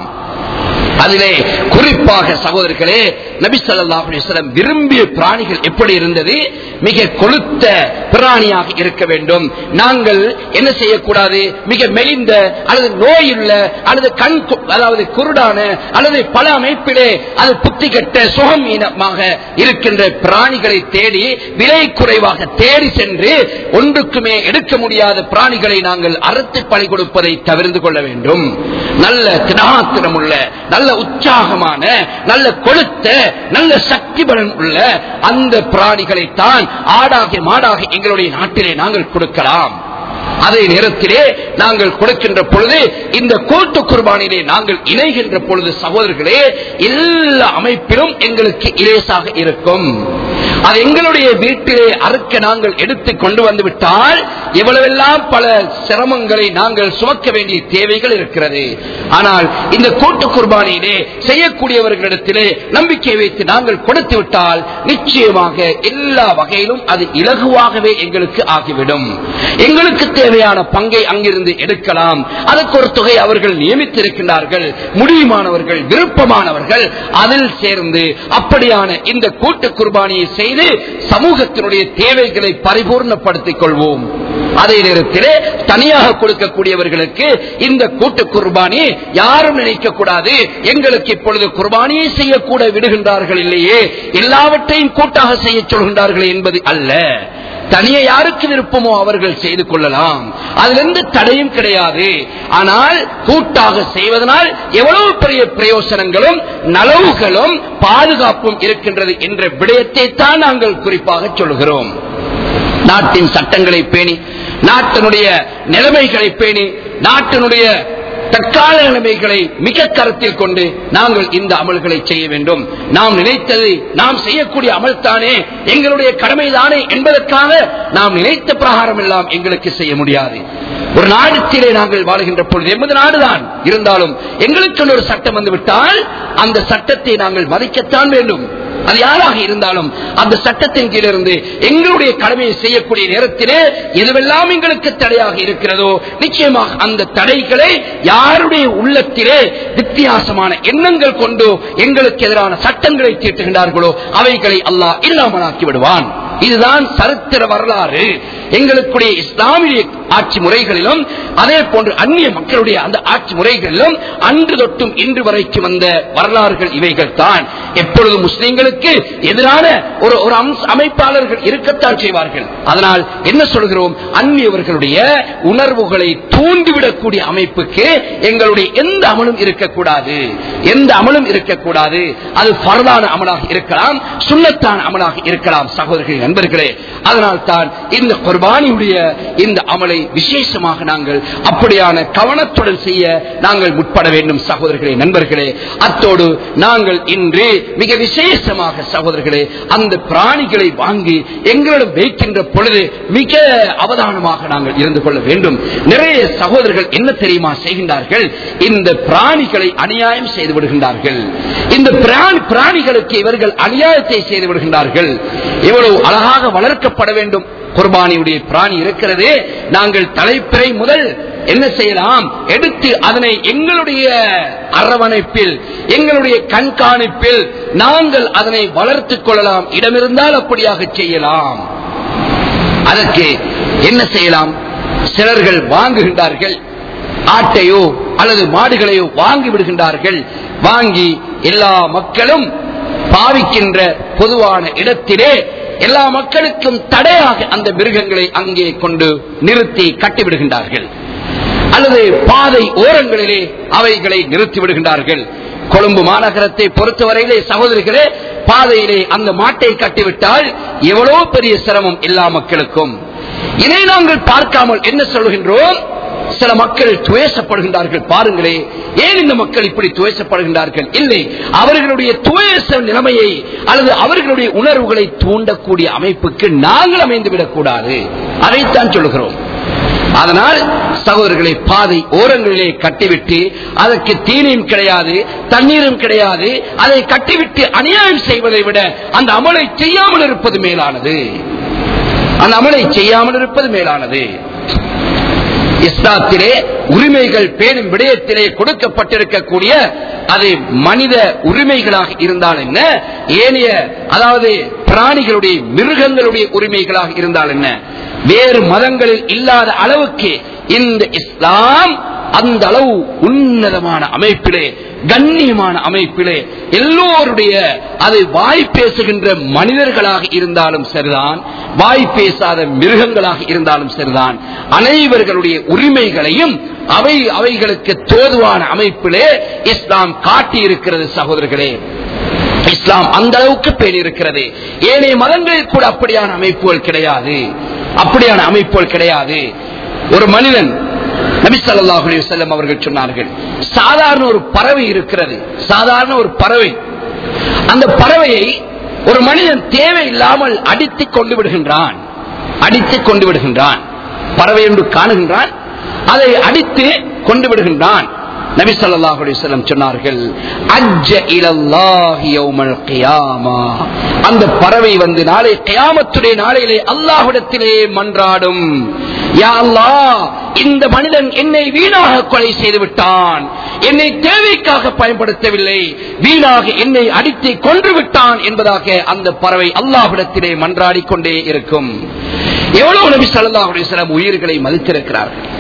அதிலே குறிப்பாக சகோதரர்களே நபி ஸல்லல்லாஹு அலைஹி வஸல்லம் விரும்பிய பிராணிகள் எப்படி இருந்தது மிக கொளுத்த பிராணியாக இருக்க வேண்டும் நாங்கள் என்ன செய்யக்கூடாது மிக மெலிந்த அல்லது நோயுள்ள அல்லது கண் கு- அதாவது குருடான அல்லது பல அமைப்பிலே அது புத்தி கெட்ட சுகமீனமாக இருக்கின்ற பிராணிகளை தேடி விலை குறைவாக தேடி சென்று ஒன்றுக்குமே எடுக்க முடியாத பிராணிகளை நாங்கள் அறுத்து பழி கொடுப்பதை தவிர்த்து கொள்ள வேண்டும் நல்ல தினாத்திரம் உள்ள நல்ல உற்சாகமான நல்ல கொழுத்த நல்ல சக்தி பலன் உள்ள அந்த பிராணிகளை தான் ஆடாக மாடாக எங்களுடைய நாட்டிலே நாங்கள் கொடுக்கலாம் அதே நேரத்திலே நாங்கள் கொடுக்கின்ற பொழுது இந்த கூட்டு குர்பானிலே நாங்கள் இணைகின்ற பொழுது சகோதரர்களே எல்லா அமைப்பிலும் எங்களுக்கு இலேசாக இருக்கும் அது எங்களுடைய வீட்டிலே அறுக்க நாங்கள் எடுத்து கொண்டு வந்து விட்டால் எவ்வளவெல்லாம் பல சிரமங்களை நாங்கள் சுமக்க வேண்டிய தேவைகள் இருக்கிறது ஆனால் இந்த கூட்டு குர்பானியிலே செய்யக்கூடியவர்களிடத்திலே நம்பிக்கை வைத்து நாங்கள் கொடுத்து விட்டால் நிச்சயமாக எல்லா வகையிலும் அது இலகுவாகவே எங்களுக்கு ஆகிவிடும் எங்களுக்கு தேவையான பங்கை அங்கிருந்து எடுக்கலாம் அதற்கு ஒரு தொகை அவர்கள் நியமித்திருக்கின்றார்கள் முடியுமானவர்கள் விருப்பமானவர்கள் அதில் சேர்ந்து அப்படியான இந்த கூட்டு குர்பானியை செய்து சமூகத்தினுடைய தேவைகளை பரிபூர்ணப்படுத்திக் கொள்வோம் அதே நேரத்திலே தனியாக கொடுக்கக்கூடியவர்களுக்கு இந்த கூட்டு குர்பானி யாரும் நினைக்க கூடாது எங்களுக்கு இப்பொழுது குர்பானியை செய்யக்கூட விடுகின்றார்கள் இல்லையே எல்லாவற்றையும் கூட்டாக செய்ய சொல்கின்றார்கள் என்பது அல்ல தனியே யாருக்கு விருப்பமோ அவர்கள் செய்து கொள்ளலாம் அதுல எந்த தடையும் கிடையாது ஆனால் கூட்டாக செய்வதனால் எவ்வளவு பெரிய பிரயோசனங்களும் நலவுகளும் பாதுகாப்பும் இருக்கின்றது என்ற விடயத்தை தான் நாங்கள் குறிப்பாக சொல்கிறோம் நாட்டின் சட்டங்களை பேணி நாட்டினுடைய நிலைமைகளை பேணி நாட்டினுடைய தற்கால நிலைமைகளை மிக கருத்தில் கொண்டு நாங்கள் இந்த அமல்களை செய்ய வேண்டும் நாம் நினைத்தது நாம் செய்யக்கூடிய அமல் தானே எங்களுடைய கடமைதானே என்பதற்காக நாம் நினைத்த பிரகாரம் எல்லாம் எங்களுக்கு செய்ய முடியாது ஒரு நாடத்திலே நாங்கள் வாழுகின்ற பொழுது எமது நாடுதான் இருந்தாலும் எங்களுக்கு ஒரு சட்டம் வந்து விட்டால் அந்த சட்டத்தை நாங்கள் மதிக்கத்தான் வேண்டும் அது யாராக இருந்தாலும் அந்த சட்டத்தின் கீழிருந்து எங்களுடைய கடமையை செய்யக்கூடிய நேரத்திலே எதுவெல்லாம் எங்களுக்கு தடையாக இருக்கிறதோ நிச்சயமாக அந்த தடைகளை யாருடைய உள்ளத்திலே வித்தியாசமான எண்ணங்கள் கொண்டு எங்களுக்கு எதிரான சட்டங்களை தீட்டுகின்றார்களோ அவைகளை அல்லாஹ் இல்லாமலாக்கி விடுவான் இதுதான் சரித்திர வரலாறு எங்களுடைய இஸ்லாமிய ஆட்சி முறைகளிலும் அதே போன்று அந்நிய மக்களுடைய அந்த ஆட்சி முறைகளிலும் அன்று தொட்டும் இன்று வரைக்கும் வந்த வரலாறுகள் இவைகள் தான் எப்பொழுது முஸ்லிம்களுக்கு எதிரான ஒரு ஒரு அம்ச- அமைப்பாளர்கள் இருக்கத்தான் செய்வார்கள் அதனால் என்ன சொல்கிறோம் அந்நியவர்களுடைய உணர்வுகளை தூண்டிவிடக்கூடிய அமைப்புக்கு எங்களுடைய எந்த அமலும் இருக்கக்கூடாது எந்த அமலும் இருக்கக்கூடாது அது பரதான அமலாக இருக்கலாம் சுண்ணத்தான அமலாக இருக்கலாம் சகோதரர்கள் நண்பர்களே அதனால் தான் இந்த குர்பானியுடைய இந்த அமலை விசேஷமாக நாங்கள் அப்படியான கவனத்துடன் செய்ய நாங்கள் முற்பட வேண்டும் சகோதரர்களே நண்பர்களே அத்தோடு நாங்கள் இன்று மிக விசேஷமாக சகோதரர்களே அந்த பிராணிகளை வாங்கி எங்களிடம் வைக்கின்ற பொழுது மிக அவதானமாக நாங்கள் இருந்து கொள்ள வேண்டும் நிறைய சகோதரர்கள் என்ன தெரியுமா செய்கின்றார்கள் இந்த பிராணிகளை அநியாயம் செய்து விடுகின்றார்கள் இந்த பிராணி- பிராணிகளுக்கு இவர்கள் அநியாயத்தை செய்து விடுகின்றார்கள் எவ்வளவு அழகாக வளர்க்கப்பட வேண்டும் குர்பானியுடைய பிராணி இருக்கிறது நாங்கள் தலைப்பிறை முதல் என்ன செய்யலாம் எடுத்து அதனை எங்களுடைய அரவணைப்பில் எங்களுடைய கண்காணிப்பில் நாங்கள் அதனை வளர்த்துக் கொள்ளலாம் இடமிருந்தால் அப்படியாக செய்யலாம் அதற்கு என்ன செய்யலாம் சிலர்கள் வாங்குகின்றார்கள் ஆட்டையோ அல்லது மாடுகளையோ வாங்கி விடுகின்றார்கள் வாங்கி எல்லா மக்களும் பாவிக்கின்ற பொதுவான இடத்திலே எல்லா மக்களுக்கும் தடையாக அந்த மிருகங்களை அங்கே கொண்டு நிறுத்தி கட்டிவிடுகின்றார்கள் அல்லது பாதை ஓரங்களிலே அவைகளை நிறுத்தி விடுகின்றார்கள் கொழும்பு மாநகரத்தை பொறுத்தவரையிலே சகோதரிகளே பாதையிலே அந்த மாட்டை கட்டிவிட்டால் எவ்வளவு பெரிய சிரமம் எல்லா மக்களுக்கும் இதை நாங்கள் பார்க்காமல் என்ன சொல்கின்றோம் சில மக்கள் துவேசப்படுகின்றார்கள் பாருங்களே ஏன் இந்த மக்கள் இப்படி துவேசப்படுகின்றார்கள் இல்லை அவர்களுடைய துவேச நிலைமையை அல்லது அவர்களுடைய உணர்வுகளை தூண்டக்கூடிய அமைப்புக்கு நாங்கள் அமைந்துவிடக் கூடாது அதைத்தான் சொல்லுகிறோம் அதனால் சகோதரர்களை பாதை ஓரங்களிலே கட்டிவிட்டு அதற்கு தீனியும் கிடையாது தண்ணீரும் கிடையாது அதை கட்டிவிட்டு அநியாயம் செய்வதை விட அந்த அமலை செய்யாமல் இருப்பது மேலானது அந்த அமலை செய்யாமல் இருப்பது மேலானது இஸ்லாத்திலே உரிமைகள் பேணும் விடயத்திலே கொடுக்கப்பட்டிருக்கக்கூடிய அது மனித உரிமைகளாக இருந்தால் என்ன ஏனைய அதாவது பிராணிகளுடைய மிருகங்களுடைய உரிமைகளாக இருந்தால் என்ன வேறு மதங்களில் இல்லாத அளவுக்கு இந்த இஸ்லாம் அந்த அளவு உன்னதமான அமைப்பிலே கண்ணியமான அமைப்பிலே எல்லோருடைய அதை வாய் பேசுகின்ற மனிதர்களாக இருந்தாலும் சரிதான் வாய் பேசாத மிருகங்களாக இருந்தாலும் சரிதான் அனைவர்களுடைய உரிமைகளையும் அவை அவைகளுக்கு தோதுவான அமைப்பிலே இஸ்லாம் காட்டியிருக்கிறது சகோதரர்களே இஸ்லாம் அந்த அளவுக்கு பேணி இருக்கிறது ஏனைய மதங்களில் கூட அப்படியான அமைப்புகள் கிடையாது அப்படியான அமைப்புகள் கிடையாது ஒரு மனிதன் நபி ஸல்லல்லாஹு அலைஹி வஸல்லம் அவர்கள் சொன்னார்கள் சாதாரண ஒரு பறவை இருக்கிறது சாதாரண ஒரு பறவை அந்த பறவையை ஒரு மனிதன் தேவையில்லாமல் அடித்துக் கொண்டு விடுகின்றான் அடித்துக் கொண்டு விடுகின்றான் பறவை என்று காணுகின்றான் அதை அடித்து கொண்டு விடுகின்றான் நபி ஸல்லல்லாஹு அலைஹி வஸல்லம் சொன்னார்கள் அஜ்ஜ இலல்லாஹி யௌமல் கியாமா அந்த பறவை வந்து நாளை கியாமத்துடைய நாளையிலே அல்லாஹ்விடத்திலே மன்றாடும் யா அல்லாஹ் இந்த மனிதன் என்னை வீணாக கொலை செய்து விட்டான் என்னை தேவைக்காக பயன்படுத்தவில்லை வீணாக என்னை அடித்து கொன்று விட்டான் என்பதாக அந்த பறவை அல்லாஹ்விடத்திலே மன்றாடிக் கொண்டே இருக்கும் எவ்வளவு நபி ஸல்லல்லாஹு அலைஹி வஸல்லம் உயிர்களை மதித்திருக்கிறார்கள்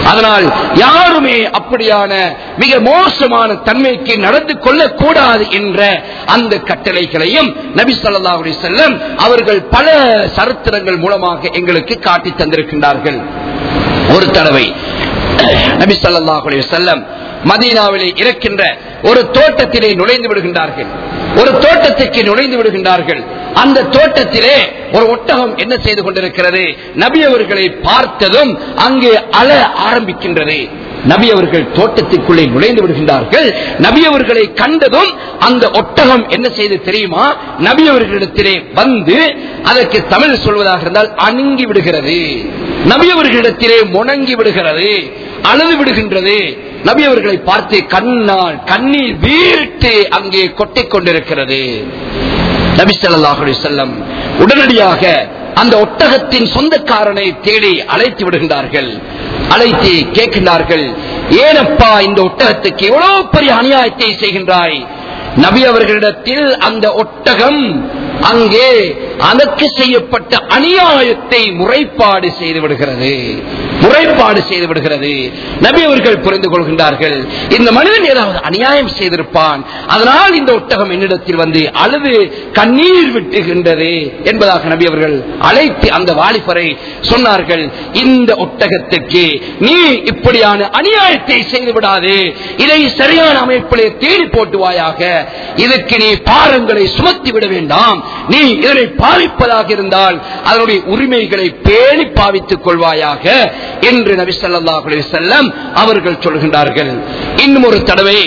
அதனால் யாருமே அப்படியான மிக மோசமான தன்மைக்கு நடந்து கொள்ளக்கூடாது என்ற அந்த கட்டளைகளையும் நபி ஸல்லல்லாஹு அலைஹி வஸல்லம் அவர்கள் பல சரித்திரங்கள் மூலமாக எங்களுக்கு காட்டி தந்திருக்கின்றார்கள் ஒரு தடவை நபி ஸல்லல்லாஹு அலைஹி வஸல்லம் மதீனாவிலே இருக்கின்ற ஒரு தோட்டத்திலே நுழைந்து விடுகின்றார்கள் ஒரு தோட்டத்துக்கு நுழைந்து விடுகின்றார்கள் அந்த தோட்டத்திலே ஒரு ஒட்டகம் என்ன செய்து கொண்டிருக்கிறது நபி அவர்களை பார்த்ததும் அங்கே அழ ஆரம்பிக்கின்றது நபி அவர்கள் தோட்டத்துக்குள்ளே நுழைந்து விடுகின்றார்கள் நபி அவர்களை கண்டதும் அந்த ஒட்டகம் என்ன செய்து தெரியுமா நபி அவர்களிடத்திலே வந்து அதற்கு தமிழ் சொல்வதாக இருந்தால் அணுங்கி விடுகிறது நபி அவர்களிடத்திலே முணங்கி விடுகிறது அழுது விடுகின்றது நபி அவர்களை பார்த்து கண்ணால் கண்ணீர் வீட்டு அங்கே கொட்டிக் கொண்டிருக்கிறது நபி ஸல்லல்லாஹு அலைஹி வஸல்லம் உடனடியாக அந்த ஒட்டகத்தின் சொந்தக்காரனை தேடி அழைத்து விடுகின்றார்கள் அழைத்து கேட்கின்றார்கள் ஏனப்பா இந்த ஒட்டகத்துக்கு எவ்வளவு பெரிய அநியாயத்தை செய்கின்றாய் நபி அவர்களிடத்தில் அந்த ஒட்டகம் அங்கே அதற்கு செய்யப்பட்ட அநியாயத்தை முறைப்பாடு செய்து விடுகிறது முறைப்பாடு செய்து விடுகிறது நபி அவர்கள் புரிந்து கொள்கின்றார்கள் இந்த மனிதன் ஏதாவது அநியாயம் செய்திருப்பான் அதனால் இந்த ஒட்டகம் என்னிடத்தில் வந்து அழுது கண்ணீர் விட்டுகின்றது என்பதாக நபி அவர்கள் அழைத்து அந்த வாலிபரை சொன்னார்கள் இந்த ஒட்டகத்துக்கு நீ இப்படியான அநியாயத்தை செய்து விடாது இதை சரியான அமைப்பிலே தேடி போட்டுவாயாக இதற்கு நீ பாரங்களை சுமத்தி விட வேண்டாம் நீ இதனை பாவிப்பதாக இருந்தால் அதனுடைய உரிமைகளை பேணி பாவித்துக் கொள்வாயாக என்று நபி ஸல்லல்லாஹு அலைஹி வஸல்லம் அவர்கள் சொல்கின்றார்கள் இன்னும் ஒரு தடவை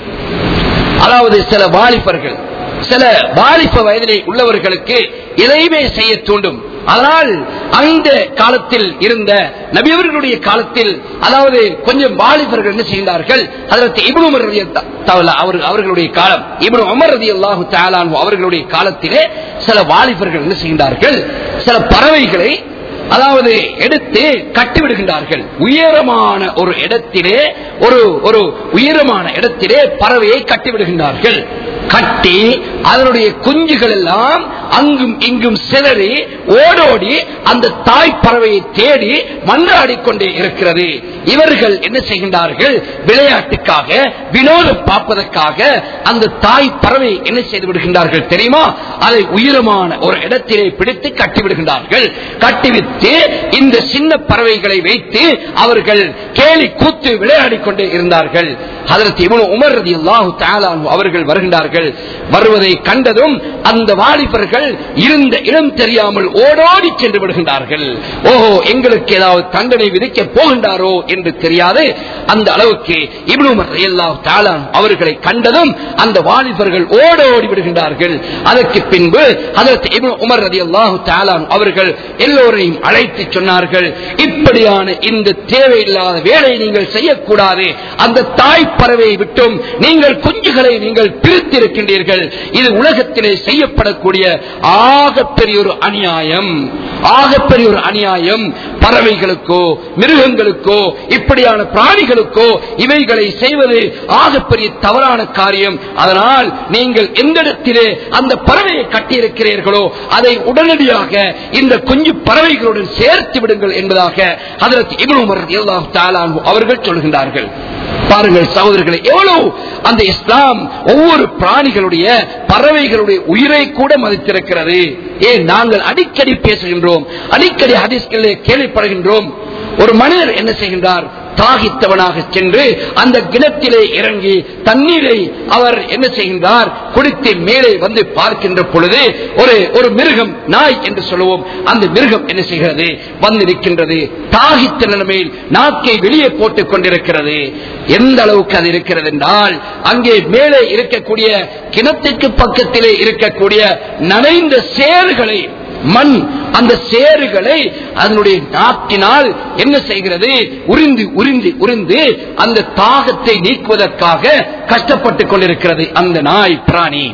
அதாவது சில வாலிபர்கள் சில வாலிப வயதிலே உள்ளவர்களுக்கு எதையுமே செய்ய தூண்டும் அதனால் அந்த காலத்தில் இருந்த நபியவர்களுடைய காலத்தில் அதாவது கொஞ்சம் வாலிபர்கள் என்ன செய்தார்கள் அதற்கு இபுன் உமர் ரலியல்லாஹு தஆலா அவர் அவர்களுடைய காலம் இபுன் உமர் ரலியல்லாஹு தஆலா அன்ஹு அவர்களுடைய காலத்திலே சில வாலிபர்கள் என்ன செய்தார்கள் சில பறவைகளை அதாவது எடுத்து கட்டிவிடுகின்றார்கள் உயரமான ஒரு இடத்திலே ஒரு ஒரு உயரமான இடத்திலே பறவையை கட்டிவிடுகின்றார்கள் கட்டி அதனுடைய குஞ்சுகள் எல்லாம் அங்கும் இங்கும் சிதறி ஓடோடி அந்த தாய் பறவையை தேடி மன்றாடிக் கொண்டே இருக்கிறது இவர்கள் என்ன செய்கின்றார்கள் விளையாட்டுக்காக வினோதம் பார்ப்பதற்காக அந்த தாய் பறவை என்ன செய்து விடுகின்றார்கள் தெரியுமா அதை உயரமான ஒரு இடத்திலே பிடித்து கட்டிவிடுகின்றார்கள் கட்டிவிட்டு இந்த சின்ன பறவைகளை வைத்து அவர்கள் கேலி கூத்து விளையாடிக் கொண்டே இருந்தார்கள் அதற்கு இவ்வளவு உமர் ரதி அல்லாஹு அவர்கள் வருகின்றார்கள் வருவதை கண்டதும் அந்த வாலிபர்கள் இருந்த இடம் தெரியாமல் ஓடோடி சென்று விடுகின்றார்கள் ஓஹோ எங்களுக்கு ஏதாவது தண்டனை விதிக்க போகின்றாரோ என்று தெரியாது அந்த அளவுக்கு இப்னு உமர் ரலியல்லாஹு தஆலா அவர்களை கண்டதும் அந்த வாலிபர்கள் ஓடோடி விடுகின்றார்கள் அதற்கு பின்பு அதற்கு இப்னு உமர் ரலியல்லாஹு தஆலா அவர்கள் எல்லோரையும் அழைத்து சொன்னார்கள் இப்படியான இந்த தேவையில்லாத வேலையை நீங்கள் செய்யக்கூடாது அந்த தாய் பறவையை விட்டும் நீங்கள் குஞ்சுகளை நீங்கள் பிரித்திருக்கின்றீர்கள் இது உலகத்திலே செய்யப்படக்கூடிய ஆகப்பெரிய ஒரு அநியாயம் ஆகப்பெரிய ஒரு அநியாயம் பறவைகளுக்கோ மிருகங்களுக்கோ இப்படியான பிராணிகளுக்கோ இவைகளை செய்வது ஆகப்பெரிய தவறான காரியம் அதனால் நீங்கள் எந்த இடத்திலே அந்த பறவையை கட்டியிருக்கிறீர்களோ அதை உடனடியாக இந்த குஞ்சு பறவைகளுடன் சேர்த்து விடுங்கள் என்பதாக அதற்கு இப்னு உமர் ரலியல்லாஹு தஆலா அன்ஹு அவர்கள் சொல்கின்றார்கள் பாருங்கள் சகோதரர்களை எவ்வளவு அந்த இஸ்லாம் ஒவ்வொரு பிராணிகளுடைய பறவைகளுடைய உயிரை கூட மதித்திருக்கிறது ஏன் நாங்கள் அடிக்கடி பேசுகின்றோம் அடிக்கடி ஹதீஸ்களிலே கேள்விப்படுகின்றோம் ஒரு மனிதர் என்ன செய்கின்றார் தாகித்தவனாக சென்று அந்த கிணத்திலே இறங்கி தண்ணீரை அவர் என்ன செய்கின்றார் குடித்து மேலே வந்து பார்க்கின்ற பொழுது ஒரு ஒரு மிருகம் நாய் என்று சொல்லுவோம் அந்த மிருகம் என்ன செய்கிறது வந்து நிற்கின்றது தாகித்த நிலைமையில் நாக்கை வெளியே போட்டுக் கொண்டிருக்கிறது எந்த அளவுக்கு அது இருக்கிறது என்றால் அங்கே மேலே இருக்கக்கூடிய கிணத்துக்கு பக்கத்திலே இருக்கக்கூடிய நனைந்த சேறுகளை மண் அந்த சேறுகளை அதனுடைய நாட்டினால் என்ன செய்கிறது உறிந்து உறிந்து உறிந்து அந்த தாகத்தை நீக்குவதற்காக கஷ்டப்பட்டுக் கொண்டிருக்கிறது அந்த நாய் பிராணி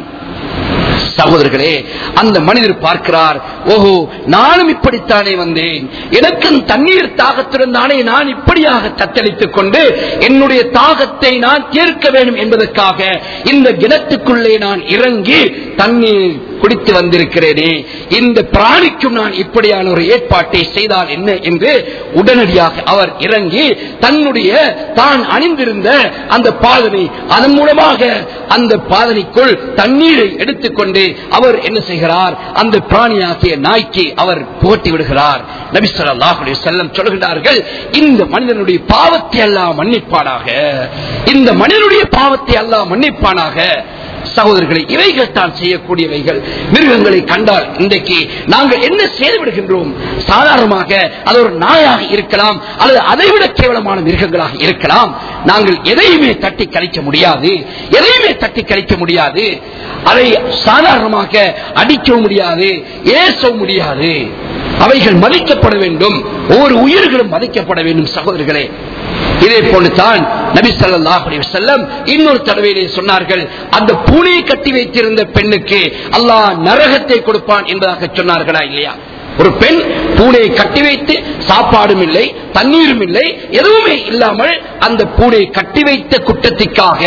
சகோதரர்களே அந்த மனிதர் பார்க்கிறார் ஓஹோ நானும் இப்படித்தானே வந்தேன் எனக்கும் தண்ணீர் தாகத்துடன் தானே நான் இப்படியாக தத்தளித்துக் கொண்டு என்னுடைய தாகத்தை நான் தீர்க்க வேண்டும் என்பதற்காக இந்த கிணத்துக்குள்ளே நான் இறங்கி தண்ணீர் குடித்து வந்திருக்கிறேனே இந்த பிராணிக்கும் நான் இப்படியான ஒரு ஏற்பாட்டை செய்தால் என்ன என்று உடனடியாக அவர் இறங்கி தன்னுடைய தான் அணிந்திருந்த அந்த பாதனை அதன் மூலமாக அந்த பாதனைக்குள் தண்ணீரை எடுத்துக்கொண்டு அவர் என்ன செய்கிறார் அந்த பிராணியாகிய நாய்க்கு அவர் போட்டி விடுகிறார் நபி ஸல்லல்லாஹு அலைஹி வஸல்லம் சொல்கிறார்கள் இந்த மனிதனுடைய பாவத்தை அல்லாஹ் மன்னிப்பானாக இந்த மனிதனுடைய பாவத்தை அல்லாஹ் மன்னிப்பானாக சகோதரர்களை இவைகள் தான் செய்யக்கூடியவைகள் மிருகங்களை கண்டால் இன்றைக்கு நாங்கள் என்ன செய்து விடுகின்றோம் சாதாரணமாக அது ஒரு நாயாக இருக்கலாம் அல்லது அதைவிட கேவலமான மிருகங்களாக இருக்கலாம் நாங்கள் எதையுமே தட்டி கழிக்க முடியாது எதையுமே தட்டி கழிக்க முடியாது அதை சாதாரணமாக அடிக்கவும் முடியாது ஏசவும் முடியாது அவைகள் மதிக்கப்பட வேண்டும் ஒவ்வொரு உயிர்களும் மதிக்கப்பட வேண்டும் சகோதரர்களே இதே போன்றுதான் நபி ஸல்லல்லாஹு அலைஹி வஸல்லம் இன்னொரு தடவையிலே சொன்னார்கள் அந்த பூனையை கட்டி வைத்திருந்த பெண்ணுக்கு அல்லாஹ் நரகத்தை கொடுப்பான் என்பதாக சொன்னார்களா இல்லையா ஒரு பெண் பூனையை கட்டி வைத்து சாப்பாடும் இல்லை தண்ணீரும் இல்லை எதுவுமே இல்லாமல் அந்த பூனையை கட்டி வைத்த குற்றத்திற்காக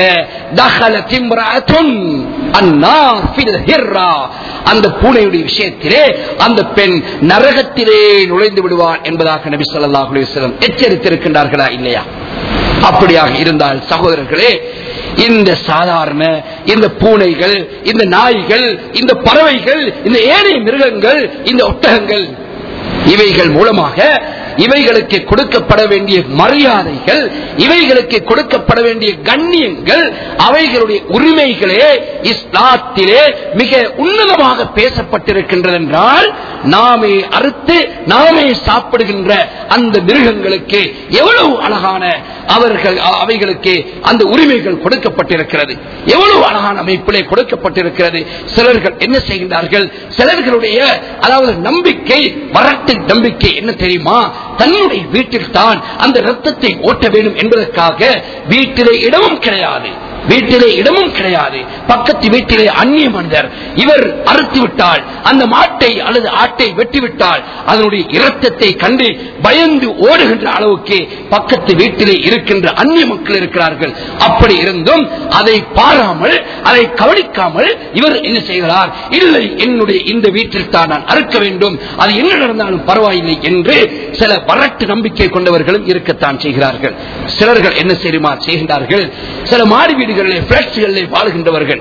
தஹலத் இம்ரஅத்துன் அன்னார் ஃபில் ஹிர்ரா. அந்த பூனையுடைய விஷயத்திலே அந்த பெண் நரகத்திலே நுழைந்து விடுவார் என்பதாக நபி ஸல்லல்லாஹு அலைஹி வஸல்லம் எச்சரித்திருக்கின்றார்களா இல்லையா அப்படியாக இருந்தால் சகோதரர்களே இந்த சாதாரண இந்த பூனைகள் இந்த நாய்கள் இந்த பறவைகள் இந்த ஏனைய மிருகங்கள் இந்த ஒட்டகங்கள் இவைகள் மூலமாக இவைகளுக்கு கொடுக்கப்பட வேண்டிய மரியாதைகள் இவைகளுக்கு கொடுக்கப்பட வேண்டிய கண்ணியங்கள் அவைகளுடைய உரிமைகளே இஸ்லாத்திலே மிக உன்னதமாக பேசப்பட்டிருக்கின்றது என்றால் நாமே அறுத்து நாமே சாப்பிடுகின்ற அந்த மிருகங்களுக்கு எவ்வளவு அழகான அவர்கள் அ- அவைகளுக்கு அந்த உரிமைகள் கொடுக்கப்பட்டிருக்கிறது எவ்வளவு அழகான அமைப்பிலே கொடுக்கப்பட்டிருக்கிறது சிலர்கள் என்ன செய்கின்றார்கள் சிலர்களுடைய அதாவது நம்பிக்கை வரட்டு நம்பிக்கை என்ன தெரியுமா தன்னுடைய வீட்டில் தான் அந்த ரத்தத்தை ஓட்ட வேண்டும் என்பதற்காக வீட்டிலே இடமும் கிடையாது வீட்டிலே இடமும் கிடையாது பக்கத்து வீட்டிலே அந்நிய மனிதர் இவர் அறுத்து விட்டால் அந்த மாட்டை அல்லது ஆட்டை வெட்டிவிட்டால் அதனுடைய இரத்தத்தை கண்டு பயந்து ஓடுகின்ற அளவுக்கு பக்கத்து வீட்டிலே இருக்கின்ற அந்நிய மக்கள் இருக்கிறார்கள் அப்படி இருந்தும் அதை பாராமல் அதை கவனிக்காமல் இவர் என்ன செய்கிறார் இல்லை என்னுடைய இந்த வீட்டில் தான் நான் அறுக்க வேண்டும் அது என்ன நடந்தாலும் பரவாயில்லை என்று சில வரட்டு நம்பிக்கை கொண்டவர்களும் இருக்கத்தான் செய்கிறார்கள் சிலர்கள் என்ன செய்யுமா செய்கின்றார்கள் சில மாடி வீடுகளிலே பிளாட்களிலே வாழ்கின்றவர்கள்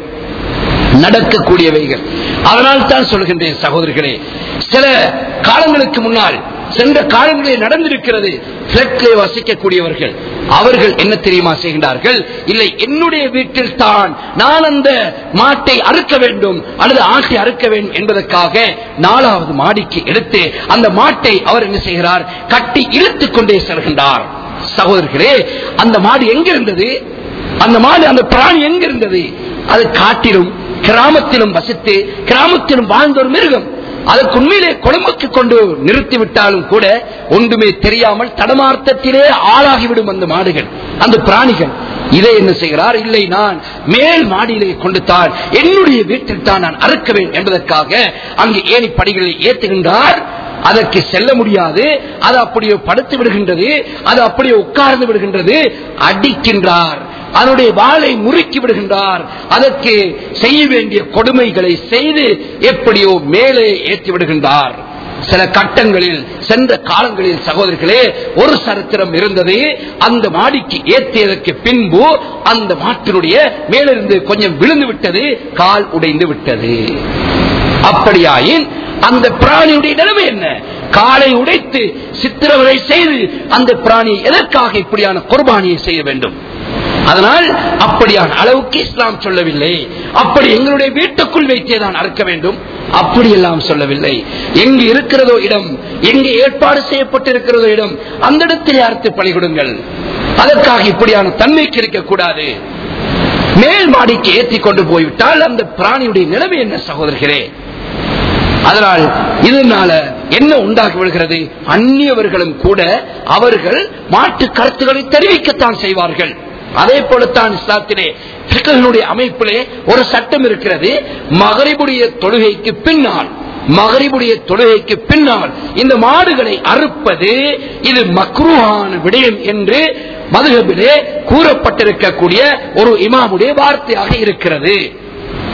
நடக்கக்கூடியவைகள் அதனால் தான் சொல்கின்றேன் சகோதரர்களே சில காலங்களுக்கு முன்னால் சென்ற காலங்களில் நடந்திருக்கிறது பிளட்டிலே வசிக்கக்கூடியவர்கள் அவர்கள் என்ன தெரியுமா செய்கின்றார்கள் இல்லை என்னுடைய வீட்டில் தான் நான் அந்த மாட்டை அறுக்க வேண்டும் அல்லது ஆட்டை அறுக்க வேண்டும் என்பதற்காக நாலாவது மாடிக்கு எடுத்து அந்த மாட்டை அவர் என்ன செய்கிறார் கட்டி இழுத்துக் கொண்டே செல்கின்றார் சகோதரர்களே அந்த மாடு எங்க இருந்தது அந்த மாடு அந்த பிராணி எங்க இருந்தது அது காட்டிலும் கிராமத்திலும் வசித்து கிராமத்திலும் வாழ்ந்த ஒரு மிருகம் அதற்கு உண்மையிலே கொழும்புக்கு கொண்டு நிறுத்தி விட்டாலும் கூட ஒன்றுமே தெரியாமல் தடமார்த்தத்திலே ஆளாகிவிடும் அந்த மாடுகள் அந்த பிராணிகள் இதை என்ன செய்கிறார் இல்லை நான் மேல் மாடியிலே கொண்டு தான் என்னுடைய வீட்டில் தான் நான் அறுக்க வேண்டும் என்பதற்காக அங்கு ஏணி படிகளை ஏற்றுகின்றார் அதற்கு செல்ல முடியாது அது அப்படியே படுத்து விடுகின்றது அது அப்படியே உட்கார்ந்து விடுகின்றது அடிக்கின்றார் அதனுடைய வாளை முறுக்கி விடுகின்றார் அதற்கு செய்ய வேண்டிய கொடுமைகளை செய்து எப்படியோ மேலே ஏற்றி விடுகின்றார் சில கட்டங்களில் சென்ற காலங்களில் சகோதரர்களே ஒரு சரித்திரம் இருந்தது அந்த மாடிக்கு ஏற்றியதற்கு பின்பு அந்த மாட்டினுடைய மேலிருந்து கொஞ்சம் விழுந்து விட்டது கால் உடைந்து விட்டது அப்படியாயின் அந்த பிராணியுடைய நிலைமை என்ன காலை உடைத்து சித்திரவதை செய்து அந்த பிராணி எதற்காக இப்படியான குர்பானியை செய்ய வேண்டும் அதனால் அப்படியான அளவுக்கு இஸ்லாம் சொல்லவில்லை அப்படி எங்களுடைய வீட்டுக்குள் வைத்தே தான் அறுக்க வேண்டும் அப்படியெல்லாம் சொல்லவில்லை எங்கு இருக்கிறதோ இடம் எங்கு ஏற்பாடு செய்யப்பட்டிருக்கிறதோ இடம் அந்த இடத்திலே அறுத்து பணிகொடுங்கள் அதற்காக இப்படியான தன்மைக்கு இருக்கக்கூடாது மேல் மாடிக்கு ஏற்றி கொண்டு போய்விட்டால் அந்த பிராணியுடைய நிலைமை என்ன சகோதரர்களே அதனால் இதனால என்ன உண்டாகி விடுகிறது அந்நியவர்களும் கூட அவர்கள் மாற்று கருத்துக்களை தெரிவிக்கத்தான் செய்வார்கள் அதே போலத்தான் இஸ்லாத்திலே பிறகுடைய அமைப்பிலே ஒரு சட்டம் இருக்கிறது மகரிபுடைய தொழுகைக்கு பின்னால் மகரிபுடைய தொழுகைக்கு பின்னால் இந்த மாடுகளை அறுப்பது இது மக்ரூஹான விடயம் என்று மதுகபிலே கூறப்பட்டிருக்கக்கூடிய ஒரு இமாமுடைய வார்த்தையாக இருக்கிறது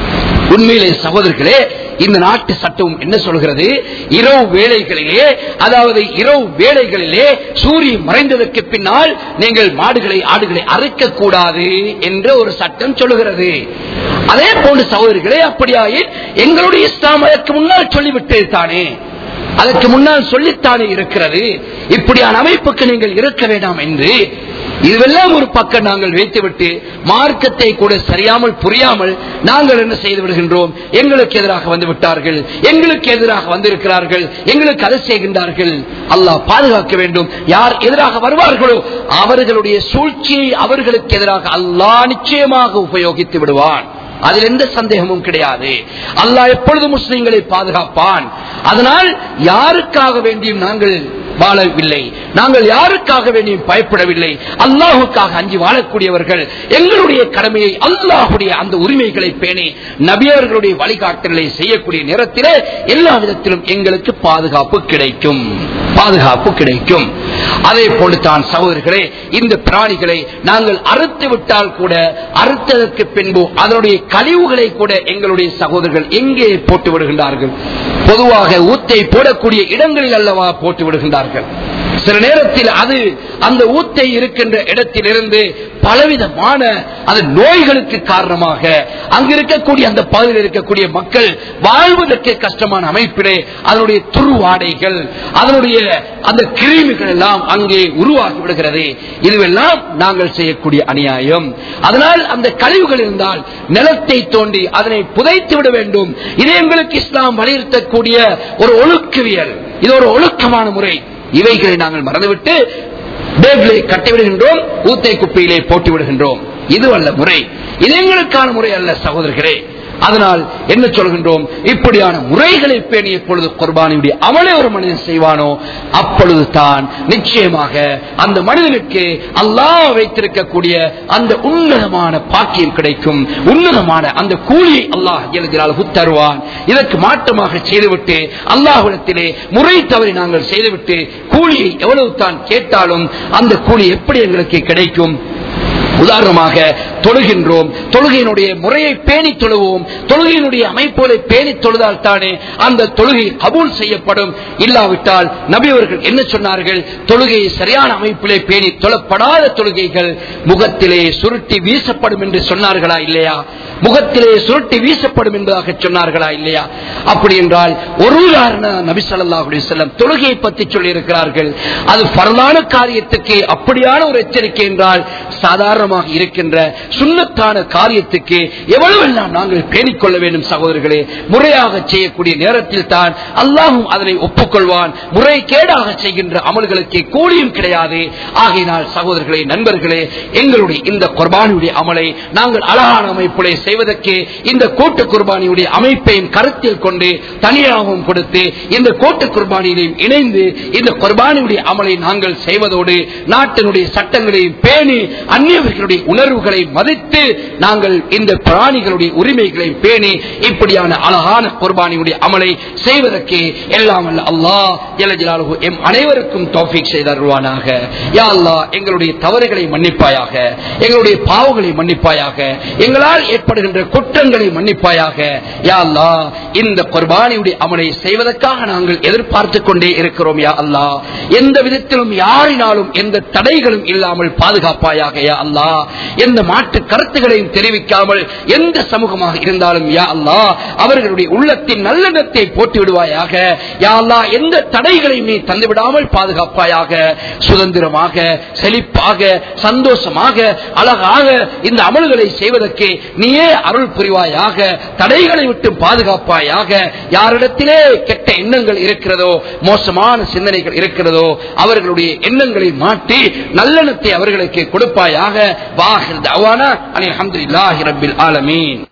உண்மையிலே சகோதரர்களே இந்த நாட்டு சட்டம் என்ன சொல்கிறது இரவு வேளைகளிலே அதாவது இரவு வேளைகளிலே சூரியன் மறைந்ததற்கு பின்னால் நீங்கள் மாடுகளை ஆடுகளை அறுக்க கூடாது என்ற ஒரு சட்டம் சொல்லுகிறது அதே போன்று சகோதரிகளே அப்படியாயில் எங்களுடைய இஸ்லாம் அதற்கு முன்னால் சொல்லிவிட்டது தானே அதற்கு முன்னால் சொல்லித்தானே இருக்கிறது இப்படியான அமைப்புக்கு நீங்கள் இருக்க வேண்டாம் என்று இதுவெல்லாம் ஒரு பக்கம் நாங்கள் வைத்துவிட்டு மார்க்கத்தை கூட சரியாமல் புரியாமல் நாங்கள் என்ன செய்து விடுகின்றோம் எங்களுக்கு எதிராக வந்து விட்டார்கள் எங்களுக்கு எதிராக வந்திருக்கிறார்கள் எங்களுக்கு அதை செய்கின்றார்கள் அல்லாஹ் பாதுகாக்க வேண்டும் யார் எதிராக வருவார்களோ அவர்களுடைய சூழ்ச்சியை அவர்களுக்கு எதிராக அல்லாஹ் நிச்சயமாக உபயோகித்து விடுவான் அதில் எந்த சந்தேகமும் கிடையாது அல்லாஹ் எப்பொழுது முஸ்லிம்களை பாதுகாப்பான் அதனால் யாருக்காக வேண்டியும் நாங்கள் வாழவில்லை நாங்கள் யாருக்காக வேண்டியும் பயப்படவில்லை அல்லாஹுக்காக அஞ்சி வாழக்கூடியவர்கள் எங்களுடைய கடமையை அல்லாஹுடைய அந்த உரிமைகளை பேணி நபியர்களுடைய வழிகாட்டலை செய்யக்கூடிய நேரத்திலே எல்லா விதத்திலும் எங்களுக்கு பாதுகாப்பு கிடைக்கும் பாதுகாப்பு கிடைக்கும் அதே போன்று தான் சகோதரர்களே இந்த பிராணிகளை நாங்கள் அறுத்து விட்டால் கூட அறுத்ததற்கு பின்பு அதனுடைய கழிவுகளை கூட எங்களுடைய சகோதரர்கள் எங்கே போட்டு விடுகின்றார்கள் பொதுவாக ஊத்தை போடக்கூடிய இடங்களில் அல்லவா போட்டு விடுகின்றார்கள் சில நேரத்தில் அது அந்த ஊத்தை இருக்கின்ற இடத்திலிருந்து பலவிதமான அது நோய்களுக்கு காரணமாக அங்கு இருக்கக்கூடிய அந்த பகுதியில் இருக்கக்கூடிய மக்கள் வாழ்வதற்கு கஷ்டமான அமைப்பிலே அதனுடைய துருவாடைகள் அதனுடைய அந்த கிருமிகள் எல்லாம் அங்கே உருவாகி விடுகிறது இதுவெல்லாம் நாங்கள் செய்யக்கூடிய அநியாயம் அதனால் அந்த கழிவுகள் இருந்தால் நிலத்தை தோண்டி அதனை புதைத்து விட வேண்டும் இது எங்களுக்கு இஸ்லாம் வலியுறுத்தக்கூடிய ஒரு ஒழுக்கவியல் இது ஒரு ஒழுக்கமான முறை இவைகளை நாங்கள் மறந்துவிட்டு பேக்களை கட்டிவிடுகின்றோம் ஊத்தை குப்பையிலே போட்டு விடுகின்றோம் இது அல்ல முறை இது எங்களுக்கான முறை அல்ல சகோதரர்களே அதனால் என்ன சொல்கின்றோம் இப்படியான முறைகளை பேணி எப்பொழுது குர்பானியுடைய அமலை ஒரு மனிதன் செய்வானோ அப்பொழுது தான் நிச்சயமாக அந்த மனிதனுக்கு அல்லாஹ் வைத்திருக்கக்கூடிய அந்த உன்னதமான பாக்கியம் கிடைக்கும் உன்னதமான அந்த கூலியை அல்லாஹ் எழுதினால் தருவான் இதற்கு மாற்றமாக செய்துவிட்டு அல்லாஹிடத்திலே முறை தவறி நாங்கள் செய்துவிட்டு கூலியை எவ்வளவு தான் கேட்டாலும் அந்த கூலி எப்படி எங்களுக்கு கிடைக்கும் உதாரணமாக தொழுகின்றோம் தொழுகையினுடைய முறையை பேணி தொழுவோம் தொழுகையினுடைய அமைப்புகளை பேணி தொழுதால் தானே அந்த தொழுகை கபூல் செய்யப்படும் இல்லாவிட்டால் நபி அவர்கள் என்ன சொன்னார்கள் தொழுகையை சரியான அமைப்பிலே பேணி தொழப்படாத தொழுகைகள் முகத்திலே சுருட்டி வீசப்படும் என்று சொன்னார்களா இல்லையா முகத்திலே சுருட்டி வீசப்படும் என்பதாக சொன்னார்களா இல்லையா அப்படி என்றால் ஒரு உதாரணம் நபி ஸல்லல்லாஹு செல்லம் தொழுகையை பற்றி சொல்லி இருக்கிறார்கள் அது பரலான காரியத்துக்கு அப்படியான ஒரு எச்சரிக்கை என்றால் சாதாரணமாக இருக்கின்ற சுண்ணத்தான காரியத்துக்கு எவ்வளவெல்லாம் நாங்கள் பேணிக்கொள்ள வேண்டும் சகோதரர்களே முறையாக செய்யக்கூடிய நேரத்தில் தான் அல்லாஹும் அதனை ஒப்புக்கொள்வான் முறை கேடாக செய்கின்ற அமல்களுக்கு கூலியும் கிடையாது ஆகையினால் சகோதரர்களே நண்பர்களே எங்களுடைய இந்த குர்பானியுடைய அமலை நாங்கள் அழகான அமைப்புகளை செய்வதற்கு இந்த கூட்டு குர்பானியுடைய அமைப்பையும் கருத்தில் கொண்டு தனியாகவும் கொடுத்து இந்த கூட்டு குர்பானியிலையும் இணைந்து இந்த குர்பானியுடைய அமலை நாங்கள் செய்வதோடு நாட்டினுடைய சட்டங்களையும் பேணி அந்நியவர்களுடைய உணர்வுகளை மதித்து நாங்கள் இந்த பிராணிகளுடைய உரிமைகளை பேணி இப்படியான அழகான குர்பானியுடைய அமலை செய்வதற்கு எல்லாம் அல்ல அல்லாஹ் ஜலஜலாலுஹு எம் அனைவருக்கும் தௌஃபீக் செய்தருவானாக யா அல்லாஹ் எங்களுடைய தவறுகளை மன்னிப்பாயாக எங்களுடைய பாவங்களை மன்னிப்பாயாக எங்களால் ஏற்படுகின்ற குற்றங்களை மன்னிப்பாயாக யா அல்லாஹ் இந்த குர்பானியுடைய அமலை செய்வதற்காக நாங்கள் எதிர்பார்த்து கொண்டே இருக்கிறோம் யா அல்லாஹ் எந்த விதத்திலும் யாரினாலும் எந்த தடைகளும் இல்லாமல் பாதுகாப்பாயாக யா அல்லாஹ் எந்த மாற்று கருத்துகளையும் தெரிவிக்காமல் எந்த சமூகமாக இருந்தாலும் யா அல்லாஹ் அவர்களுடைய உள்ளத்தின் நல்லெண்ணத்தை போட்டு விடுவாயாக யா அல்லாஹ் எந்த தடைகளையும் நீ தந்துவிடாமல் பாதுகாப்பாயாக சுதந்திரமாக செழிப்பாக சந்தோஷமாக அழகாக இந்த அமல்களை செய்வதற்கு நீயே அருள் புரிவாயாக தடைகளை விட்டு பாதுகாப்பாயாக யாரிடத்திலே கெட்ட எண்ணங்கள் இருக்கிறதோ மோசமான சிந்தனைகள் இருக்கிறதோ அவர்களுடைய எண்ணங்களை மாற்றி நல்லெண்ணத்தை அவர்களுக்கு கொடுப்பாயாக வாஹிர் தவானா அலி அஹமதுல்லாஹி ரபில் ஆலமீன்